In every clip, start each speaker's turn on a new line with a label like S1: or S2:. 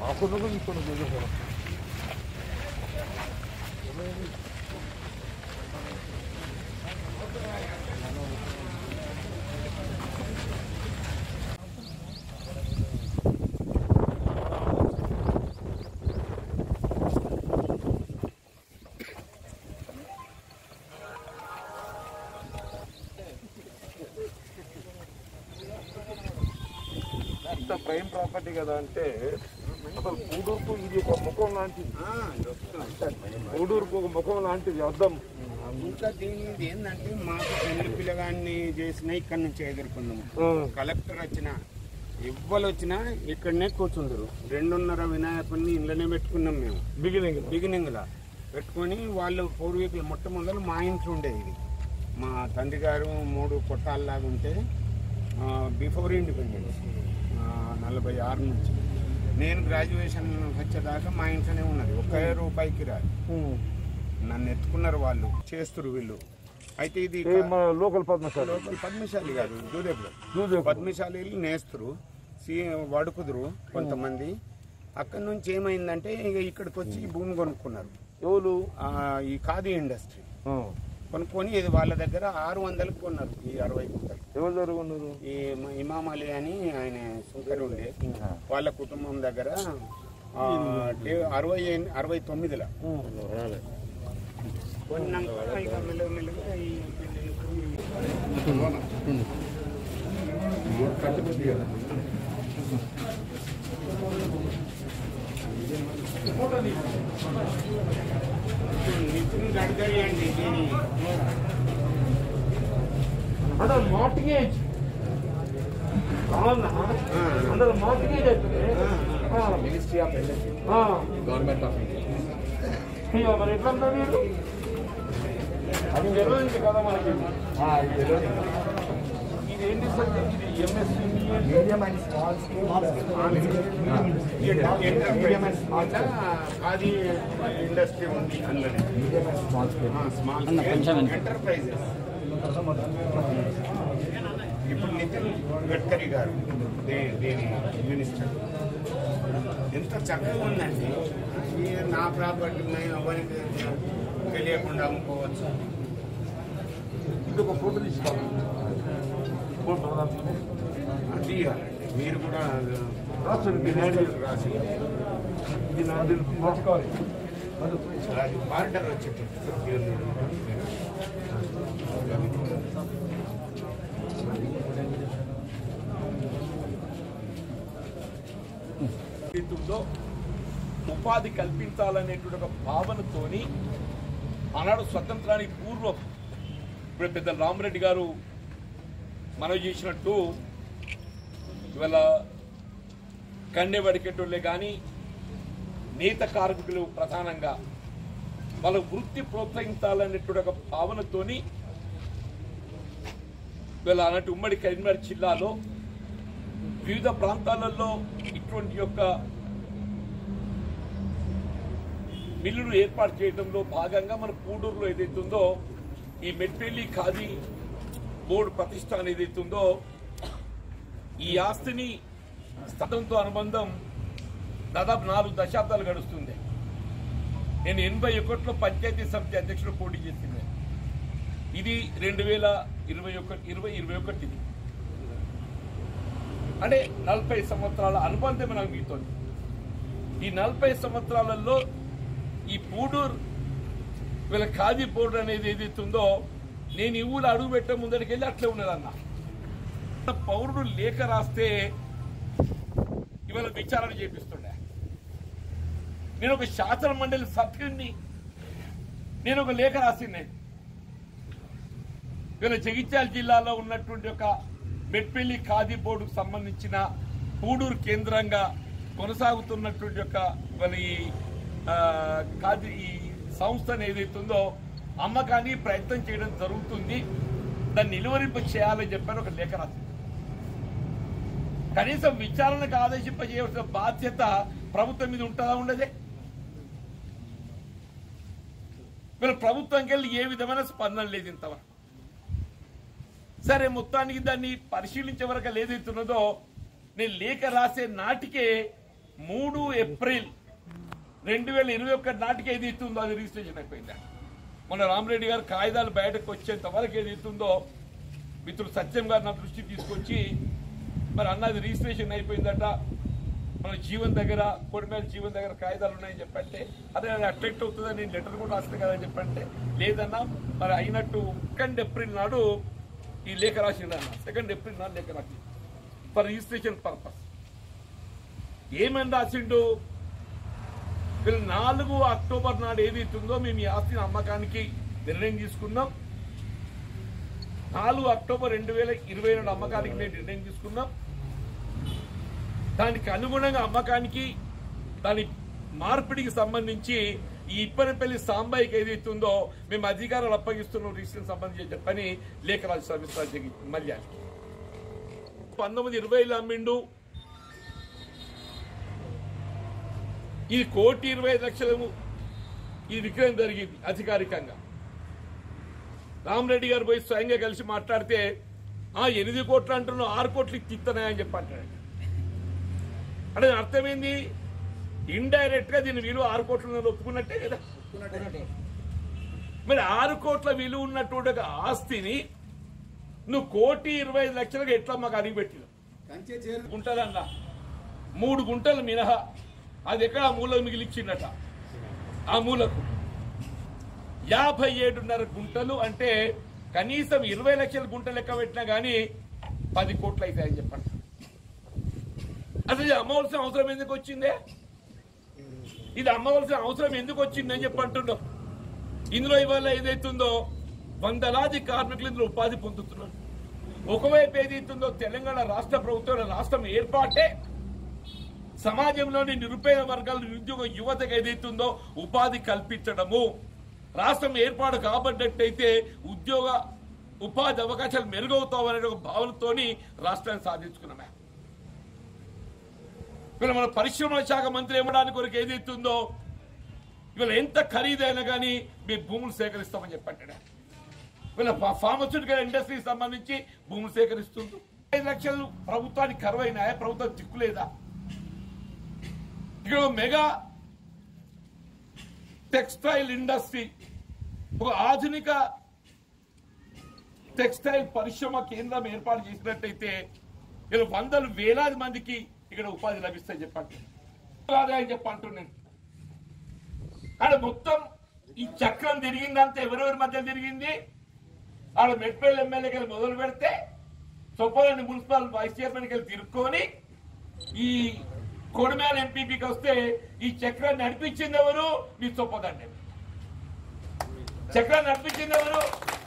S1: 아, 그거는 이거는 그거. ఇంత prime property కదా అంటే అసలు గూడూరుకు ఇది ఒక ముఖం లాంటిది గూడూరుకు ఒక ముఖం లాంటిది అర్థం
S2: ఇంకా దీని ఏంటంటే మాకు పెళ్లి పిల్లగాన్ని చేసిన ఇక్కడ నుంచి ఎదుర్కొన్నాము కలెక్టర్ వచ్చిన ఎవ్వరు వచ్చినా ఇక్కడనే కూర్చుందరు రెండున్నర వినాయకుడిని ఇంట్లోనే పెట్టుకున్నాం మేము
S1: బిగినింగ్
S2: బిగినింగ్ లా పెట్టుకొని వాళ్ళు పూర్వీకులు మొట్టమొదలు మా ఇంట్లో ఉండేది ఇది మా తండ్రి గారు మూడు కొట్టాలలాగా ఉంటే బిఫోర్ ఇండిపెండెన్స్ నలభై ఆరు నుంచి నేను గ్రాడ్యుయేషన్ వచ్చేదాకా మా ఇంట్లోనే ఉన్నది ఒకే రూపాయికి రాదు నన్ను ఎత్తుకున్నారు వాళ్ళు చేస్తురు వీళ్ళు అయితే ఇది
S1: మన లోకల్ పద్మశాలి
S2: లోకల్ పద్మశాలి కాదు దూదేపులో
S1: దూదేపు.
S2: పద్మశాలి నేస్తురు సీ వడుకుదురు కొంతమంది అక్కడి నుంచి ఏమైందంటే ఇక ఇక్కడికి వచ్చి ఈ భూమి కొనుక్కున్నారు
S1: ఎవరు
S2: ఆ, ఈ ఖాదీ ఇండస్ట్రీ
S1: ఆ.
S2: కొనుక్కొని ఇది వాళ్ళ దగ్గర ఆరు వందలకు కొన్నారు ఈ అరవై గుంటలు
S1: ఎవరు జరుగున్నారు
S2: ఈ మ- ఇమాం అలీ అని ఆయన సుంకరి ఉండే వాళ్ళ కుటుంబం దగ్గర ఆ, డే- అరవై ఎన్- అరవై తొమ్మిదిలో కొన్నాక ఇక మెల్లమెల్లగా ఈ నితిన్ గడ్కరీ అండి దీని
S1: అంటే మార్టిగేజ్ అవునా అంటే మార్టిగేజ్ అయితే
S3: ministry of industry government of India
S1: ఇక మరి ఎట్లా అంటారు మీరు అది తెలియదు కదా మనకి ఇది ఏంటి సార్ ఇది MSC
S3: medium and small
S2: medium and small అది ఇండస్ట్రీ ఉంది అందులోనే
S3: medium and small scale
S2: small enterprises ఇప్పుడు నితిన్ గడ్కరీ గారు దే- దీని మినిస్టర్ ఎంత చక్కగా ఉందండి ఈ నా ప్రాపర్టీ మేము ఎవరికి తెలియకుండా అమ్ముకోవచ్చు
S1: ఇది ఒక ఫోటో తీసుకోవాలి ఫోటో
S2: అది ఇవ్వాలండి. మీరు కూడా
S1: రాసండి మీ హ్యాండ్
S2: రాసి
S1: ఇది నా మార్చుకోవాలి
S2: అది బార్డర్ వచ్చేటట్టు
S4: ఏదైతుందో ఉపాధి కల్పించాలనేటువంటి ఒక భావనతోని ఆనాడు స్వతంత్రానికి పూర్వం ఇప్పుడు పెద్ద రామరెడ్డి గారు మనవి చేసినట్టు ఇవాళ కండె వడికెటోళ్ళే కానీ నేత కార్మికులు ప్రధానంగా వాళ్ళ వృత్తి ప్రోత్సహించాలనేటువంటి ఒక భావనతోని ఇవాళ అన్నట్టు ఉమ్మడి కరీంనగర్ జిల్లాలో వివిధ ప్రాంతాలలో ఇటువంటి యొక్క మిల్లులు ఏర్పాటు చేయడంలో భాగంగా మన పూడూరులో ఏదైతుందో ఈ మెట్పల్లి ఖాదీ బోర్డు ప్రతిష్టాన్ ఏదైతుందో ఈ ఆస్తిని స్థలంతో అనుబంధం దాదాపు నాలుగు దశాబ్దాలు గడుస్తుంది నేను ఎనభై ఒకటిలో పంచాయతీ సమితి అధ్యక్షుడు పోటీ చేసింది ఇది రెండు వేల ఇరవై ఒకటి ఇరవై ఇరవై ఒకటిది అంటే నలభై సంవత్సరాల అనుబంధమే నాకు మీతో ఈ నలభై సంవత్సరాలలో ఈ పూడూరు వీళ్ళ ఖాదీ బోర్డు అనేది ఏదైతే ఉందో నేను ఈ ఊరు అడుగు పెట్టే ముందరికి వెళ్ళి అట్లే ఉన్నదన్న పౌరుడు లేఖ రాస్తే ఇవాళ విచారణ చేపిస్తుండే నేను ఒక శాసన మండలి సభ్యుడిని నేను ఒక లేఖ రాసింది ఇవాళ జగిత్యాల జిల్లాలో ఉన్నటువంటి ఒక మెట్పల్లి ఖాదీ బోర్డుకు సంబంధించిన పూడూరు కేంద్రంగా కొనసాగుతున్నటువంటి ఒక ఇవాళ ఈ ఆ, ఖాదీ ఈ సంస్థను ఏదైతుందో అమ్మకాన్ని ప్రయత్నం చేయడం జరుగుతుంది దాన్ని నిలువరింప చేయాలని చెప్పని ఒక లేఖ రాసింది కనీసం విచారణకు ఆదేశింపజేయవలసిన బాధ్యత ప్రభుత్వం మీద ఉంటుందా ఉండదే వీళ్ళ ప్రభుత్వంకి వెళ్ళి ఏ విధమైన స్పందన లేదు ఇంతవరకు సరే మొత్తానికి దాన్ని పరిశీలించే వరకు ఏదైతున్నదో నేను లేఖ రాసే నాటికే మూడు ఏప్రిల్ రెండు వేల ఇరవై ఒకటి నాటికి ఏది ఇస్తుందో అది రిజిస్ట్రేషన్ అయిపోయింది మొన్న రామరెడ్డి గారు కాగితాలు బయటకు వచ్చేంత వరకు ఏది ఇస్తుందో మిత్రుడు సత్యం గారు నా దృష్టికి తీసుకొచ్చి మరి అన్నది రిజిస్ట్రేషన్ అయిపోయిందట మన జీవన్ దగ్గర కొడిమేల జీవన్ దగ్గర కాగితాలు ఉన్నాయని చెప్పంటే అదే అది అట్రాక్ట్ అవుతుందని నేను లెటర్ కూడా రాస్తాను కదా అని చెప్పంటే లేదన్నా మరి అయినట్టు సెకండ్ ఏప్రిల్ నాడు ఈ లేఖ రాసిండు అన్న సెకండ్ ఏప్రిల్ నాడు లేఖ రాసిండు ఫర్ రిజిస్ట్రేషన్ పర్పస్ ఏమని రాసిండు వీళ్ళు నాలుగు అక్టోబర్ నాడు ఏది ఇస్తుందో మేము ఈ ఆస్తిని అమ్మకానికి నిర్ణయం తీసుకున్నాం నాలుగు అక్టోబర్ రెండు వేల ఇరవై రెండు అమ్మకానికి మేము నిర్ణయం తీసుకున్నాం దానికి అనుగుణంగా అమ్మకానికి దాని మార్పిడికి సంబంధించి ఈ ఇప్పనపల్లి సాంబాయికి ఏదైతుందో మేము అధికారాలు అప్పగిస్తున్నాం రిజిస్ట్రేషన్ సంబంధించి చెప్పని లేఖరాజు సర్వీస్ మల్యానికి పంతొమ్మిది ఇరవైలో అమ్మిండు ఇది కోటి ఇరవై ఐదు లక్షలు ఈ విక్రయం జరిగింది అధికారికంగా రామరెడ్డి గారు పోయి స్వయంగా కలిసి మాట్లాడితే ఆ ఎనిమిది కోట్లు అంటున్నావు ఆరు కోట్లు ఇస్తున్నాయని చెప్పి అంటాడు అంటే దాని అర్థమైంది ఇండైరెక్ట్ గా దీని విలువ ఆరు కోట్లు ఉన్నది ఒప్పుకున్నట్టే కదా మరి ఆరు కోట్ల విలువ ఉన్నటువంటి ఒక ఆస్తిని నువ్వు కోటి ఇరవై ఐదు లక్షలకు ఎట్లా మాకు అడిగిపెట్టిన గుంటలన్నా మూడు గుంటలు మినహా అది ఎక్కడ ఆ మూలకు మిగిలిచ్చిందట ఆ మూలకు యాభై ఏడున్నర గుంటలు అంటే కనీసం ఇరవై లక్షల గుంట లెక్క పెట్టినా గానీ పది కోట్లు అవుతాయని చెప్పండి అసలు ఇది అమ్మవలసిన అవసరం ఎందుకు వచ్చిందే ఇది అమ్మవలసిన అవసరం ఎందుకు వచ్చిందని చెప్పి అంటున్నాం ఇందులో ఇవాళ ఏదైతుందో వందలాది కార్మికులు ఇందులో ఉపాధి పొందుతున్నారు ఒకవైపు ఏదైతుందో తెలంగాణ రాష్ట్ర ప్రభుత్వం రాష్ట్రం ఏర్పాటే సమాజంలోని నిరుపేద వర్గాల నిరుద్యోగ యువతకు ఏదైతుందో ఉపాధి కల్పించడము రాష్ట్రం ఏర్పాటు కాబడ్డట్టయితే ఉద్యోగ ఉపాధి అవకాశాలు మెరుగవుతామనే ఒక భావనతోని రాష్ట్రాన్ని సాధించుకున్నామే ఇవాళ మన పరిశ్రమల శాఖ మంత్రి ఇవ్వడానికి కొరకు ఏదైతుందో ఇవాళ ఎంత ఖరీదైనా కానీ మీ భూములు సేకరిస్తామని చెప్పంటాడు వీళ్ళ ఫార్మస్యూటికల్ ఇండస్ట్రీకి సంబంధించి భూములు సేకరిస్తుంది ఐదు లక్షలు ప్రభుత్వానికి కరువైనాయా ప్రభుత్వం దిక్కులేదా ఇక్కడ ఒక మెగా టెక్స్టైల్ ఇండస్ట్రీ ఒక ఆధునిక టెక్స్టైల్ పరిశ్రమ కేంద్రం ఏర్పాటు చేసినట్టయితే ఇలా వందల వేలాది మందికి ఇక్కడ ఉపాధి లభిస్తాయి చెప్పండి ఆదాయం చెప్పంటున్నాను ఆడ మొత్తం ఈ చక్రం తిరిగిందంతా ఎవరెవరి మధ్య తిరిగింది ఆడ మెట్పల్లి ఎమ్మెల్యేకి వెళ్ళి మొదలు పెడితే చొప్పదండి మున్సిపల్ వైస్ చైర్మన్కి వెళ్ళి తిరుక్కొని ఈ కొడిమేల ఎంపీపీకి వస్తే ఈ చక్రాన్ని నడిపించింది ఎవరు మీ చొప్పదండి చక్రాన్ని నడిపించింది ఎవరు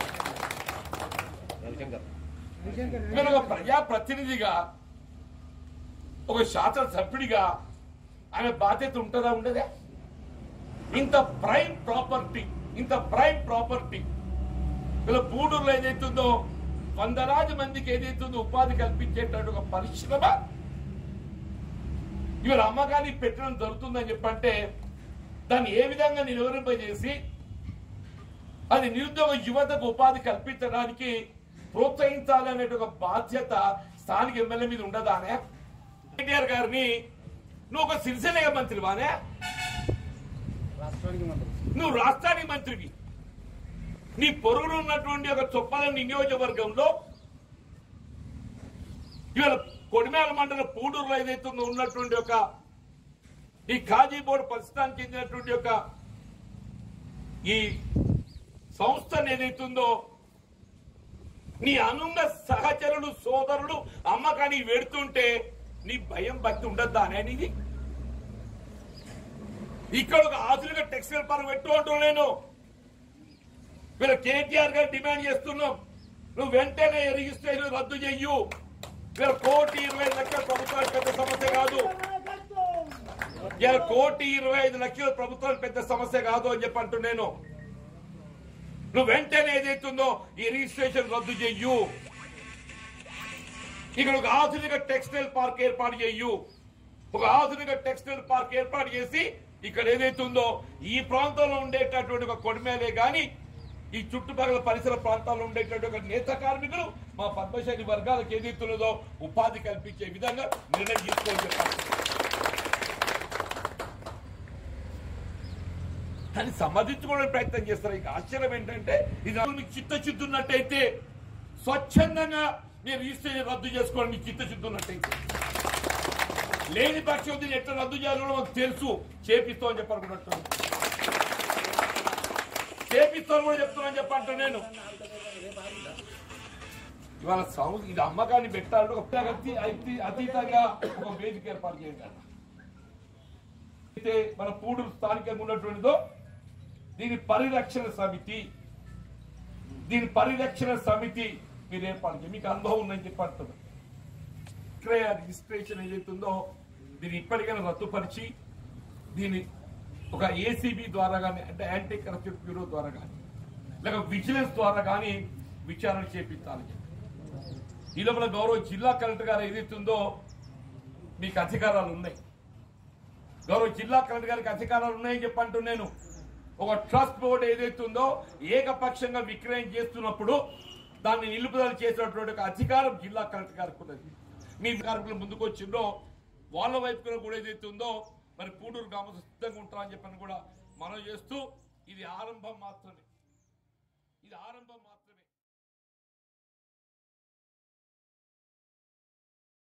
S4: మీరు ఒక ప్రజాప్రతినిధిగా ఒక శాసనసభ్యుడిగా ఆమె బాధ్యత ఉంటుందా ఉండదా ఇంత ప్రైమ్ ప్రాపర్టీ ఇంత ప్రైమ్ ప్రాపర్టీ ఇలా పూడూరులో ఏదైతుందో వందలాది మందికి ఏదైతుందో ఉపాధి కల్పించేటువంటి ఒక పరిశ్రమ ఇవాళ అమ్మకానికి పెట్టడం జరుగుతుందని చెప్పంటే దాన్ని ఏ విధంగా నిలువరింపజేసి అది నిరుద్యోగ యువతకు ఉపాధి కల్పించడానికి ప్రోత్సహించాలనే ఒక బాధ్యత స్థానిక ఎమ్మెల్యే మీద ఉండదానే కేటీఆర్ గారిని నువ్వు ఒక సిరిసిల్ల మంత్రివానే నువ్వు రాష్ట్రానికి మంత్రివి నీ పొరుగులు ఉన్నటువంటి ఒక చొప్పల నియోజకవర్గంలో ఇవాళ కొడిమేల మండల పూడూరులో ఏదైతే ఉన్నటువంటి ఒక ఈ కాజీబోర్డు పరిస్థానికి చెందినటువంటి ఒక ఈ సంస్థను ఏదైతుందో నీ అనుంగ సహచరులు సోదరులు అమ్మకానికి వెడుతుంటే నీ భయం భక్తి ఉండద్దా అనేది ఇక్కడ ఒక ఆధునిక టెక్స్టైల్ పార్క్ పెట్టు అంటూ నేను వీళ్ళ కేటీఆర్ గారు డిమాండ్ చేస్తున్నాం నువ్వు వెంటనే రిజిస్ట్రేషన్ రద్దు చెయ్యు వీళ్ళ కోటి ఇరవై ఐదు లక్షల ప్రభుత్వానికి పెద్ద సమస్య కాదు ఇలా కోటి ఇరవై ఐదు లక్షల ప్రభుత్వానికి పెద్ద సమస్య కాదు అని చెప్పి అంటూ నేను నువ్వు వెంటనే ఏదైతుందో ఈ రిజిస్ట్రేషన్ రద్దు చెయ్యు ఇక్కడ ఒక ఆధునిక టెక్స్టైల్ పార్క్ ఏర్పాటు చెయ్యు ఒక ఆధునిక టెక్స్టైల్ పార్క్ ఏర్పాటు చేసి ఇక్కడ ఏదైతుందో ఈ ప్రాంతంలో ఉండేటటువంటి ఒక కొడిమేలే గాని ఈ చుట్టుపక్కల పరిసర ప్రాంతాల్లో ఉండేటటువంటి ఒక నేత కార్మికులు మా పద్మశాలి వర్గాలకు ఏదైతున్నదో ఉపాధి కల్పించే విధంగా నిర్ణయం తీసుకోవాలి చెప్పాలి దాన్ని సమర్థించుకోవడానికి ప్రయత్నం చేస్తారు ఇక ఆశ్చర్యం ఏంటంటే ఇది మీకు చిత్తశుద్ధి ఉన్నట్టయితే స్వచ్ఛందంగా మీరు రిజిస్ట్రేషన్ రద్దు చేసుకోవడం మీకు చిత్తశుద్ధి ఉన్నట్టయితే లేని పక్షం దీన్ని ఎట్లా రద్దు చేయాలో కూడా మాకు తెలుసు చేపిస్తామని చెప్పనుకున్నట్టు చేపిస్తాను కూడా చెప్తున్నాను చెప్పంట నేను ఇవాళ సౌ- ఇది అమ్మకాన్ని పెట్టాలంటే ఒక అతి అతి- అతీతంగా ఒక వేదిక ఏర్పాటు చేయండి అయితే మన పూడూరు స్థానికంగా ఉన్నటువంటిదో దీని పరిరక్షణ సమితి దీని పరిరక్షణ సమితి మీరు ఏర్పాటు చేయండి మీకు అనుభవం ఉందని చెప్పి అంటున్నారు విక్రయ రిజిస్ట్రేషన్ ఏదైతుందో దీన్ని ఇప్పటికైనా రద్దుపరిచి దీన్ని ఒక ఏసీబీ ద్వారా కానీ అంటే యాంటీ కరప్షన్ బ్యూరో ద్వారా కానీ లేక విజిలెన్స్ ద్వారా కానీ విచారణ చేపించాలి ఈ లోపల గౌరవ జిల్లా కలెక్టర్ గారు ఏదైతుందో మీకు అధికారాలు ఉన్నాయి గౌరవ జిల్లా కలెక్టర్ గారికి అధికారాలు ఉన్నాయని చెప్పంటూ నేను ఒక ట్రస్ట్ బోర్డు ఏదైతే ఉందో ఏకపక్షంగా విక్రయం చేస్తున్నప్పుడు దాన్ని నిలుపుదల చేసినటువంటి ఒక అధికారం జిల్లా కలెక్టర్ గారికి ఉన్నది మీ కార్మికులు ముందుకు వచ్చిందో వాళ్ళ వైపు కూడా ఏదైతే ఉందో మరి పూడూరు గ్రామం సిద్ధంగా ఉంటారని చెప్పని కూడా మనం చేస్తూ ఇది ఆరంభం మాత్రమే ఇది ఆరంభం మాత్రమే